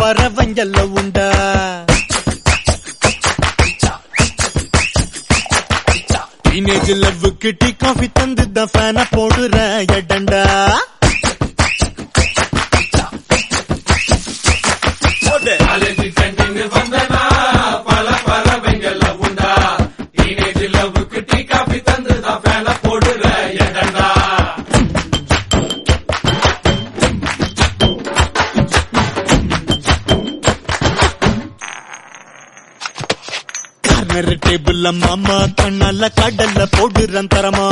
பறவைங்கல்ல உண்டா teenage லவ்வுக்கு tea coffee தந்து தான் ஃபேன போடுற எடண்டா காலேஜ் கண்டின்னு வந்தனா பல பறவைங்கள உண்டா டீனேஜ் லவ்வுக்கு டீ காபி தந்து தான் ஃபேன போடுற எடண்டா கார்னர் டேபிள்ல மாமா கண்ணால கடல்ல போடுறன் தரமா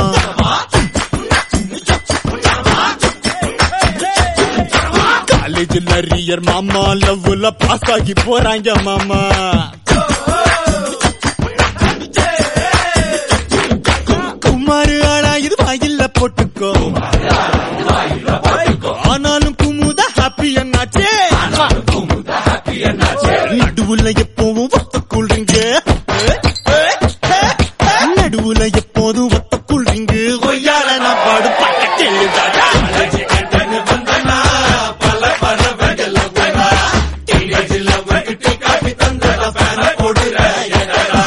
காலேஜ்ல அரியர் மாமா லவ்ல பாஸ் ஆகி போறாங்க மாமா குமாரு ஆளா இது வாயில்ல போட்டுக்கோ ஆனாலும் குமுத ஹாப்பி என்னாச்சே நடுவுல எப்பவும் ஒத்த கூல்றீங்க நடுவுல எப்போதும் ஒத்த கூல்றீங்க ஒய்யால நான் பாடு பட்ட கேளுதாடா காலேஜ் கண்டின்னு வந்தனா பல பறவைங்கள உண்டா டீனேஜ் லவ்வுக்கு டீ காபி தந்து தான் ஃபேன போடுற எடண்டா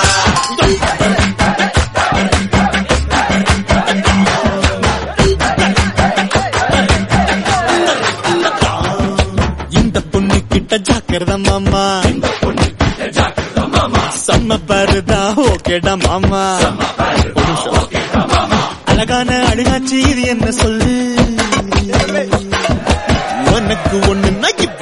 இந்த பொண்ணு கிட்ட ஜாக்கிரத மாமா ஜாக்கிரதா மாமா செம்ம பாருதா ஓகேடா மாமா ஒரு நிமிஷம். அழகான அழுகாச்சி இது என்ன சொல்லு உனக்கு ஒண்ணுன்னா இப்ப